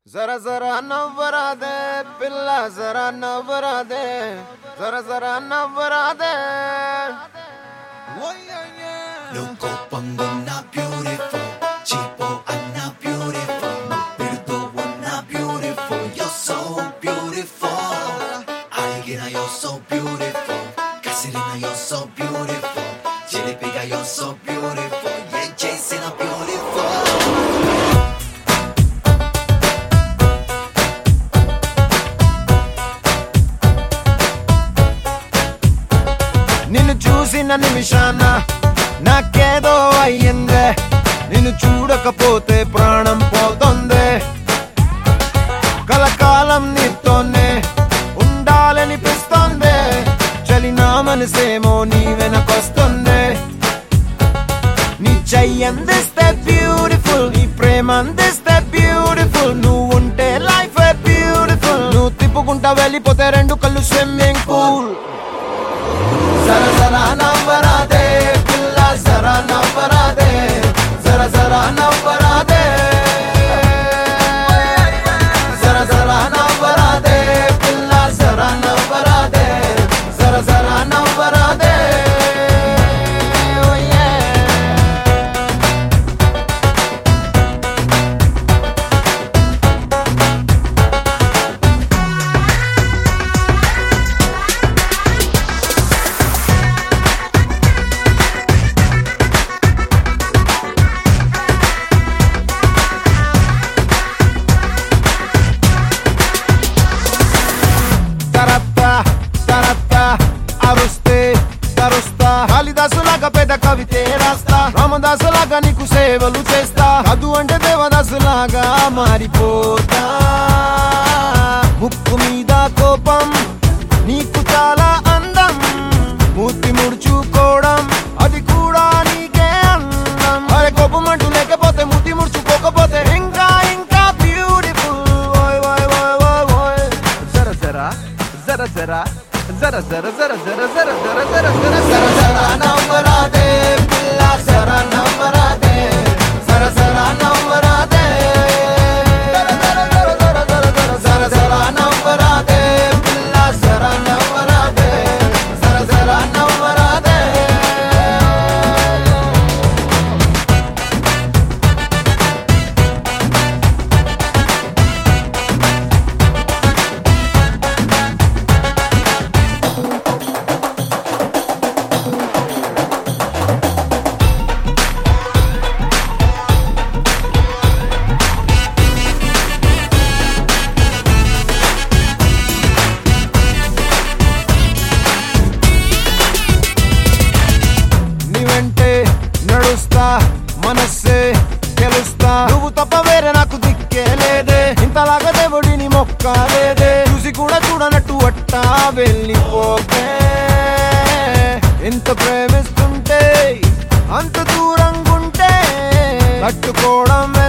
జర జర నవ్వరాదే పిల్ల జర నవ్వరాదే జర జర నవ్వరాదే Loco pongo not beautiful Chipo I'm not beautiful Muppirdo I'm not beautiful You're so beautiful Algina you're so beautiful Casilina you're so beautiful Jilipiga you're so beautiful Yeah Jason are beautiful నిన్ను చూసిన నిమిషాన నాకేదో అయ్యిందే నిన్ను చూడకపోతే ప్రాణం పోతుంది కలకాలం నీతోనే ఉండాలనిపిస్తోంది చలి నా మనసేమో నీ వెనకొస్తుంది నీ చెయ్యి అందిస్తే బ్యూటిఫుల్ నీ ప్రేమ అందిస్తే బ్యూటిఫుల్ నువ్వు ఉంటే లైఫ్ బ్యూటిఫుల్ నువ్వు తిప్పుకుంటా వెళ్ళిపోతే రెండు కళ్ళు స్విమ్మింగ్ పూల్ జర జర నవ్వరాదే పిల్ల జర నవ్వరాదే జర జర నవ్వరాదే జర జర నవ్వరాదే పిల్ల జర నవ్వరాదే జర జర నవ్వరాదే Oh yeah. తరత్తా తరత్తా అరుస్తే తరుస్తా కాళిదాసులాగా పెద్ద కవితే రాస్తా రామదాసులాగా నీకు సేవలు చేస్తా అదు అంటే దేవదాసులాగా మారిపోతా ముక్కు మీద కోపం నీకు చాలా అందం మూర్తి ముడుచుకోవడం అది కూడా నీకే అందం అరే కోపం అంటూ లేకపోతే మూతి ముడుచుకోకపోతే ఇంకా ఇంకా బ్యూటిఫుల్ ఓయ్ ఓయ్ ఓయ్ ఓయ్ ఓయ్ జర జర జర జర జర జర జర జర జర జర జర జర జర జర నవ్వరాదే పిల్ల జర నవ్వరాదే జర జర నవ్వరాదే జర జర నవ్వరాదే పిల్ల జర నవ్వరాదే జర జర నవ్వరాదే నీ వెంటే నడుస్తా మనస్సే గెలుస్తా నువ్వు తప్ప వేరే నాకు దిక్కే లేదే ఇంతలాగా దేవుడిని మొక్క లేదే చూసి కూడా చూడనట్టు అట్టా వెళ్ళిపోకే ఎంత ప్రేమిస్తుంటే అంత దూరంగుంటే తట్టుకోవడం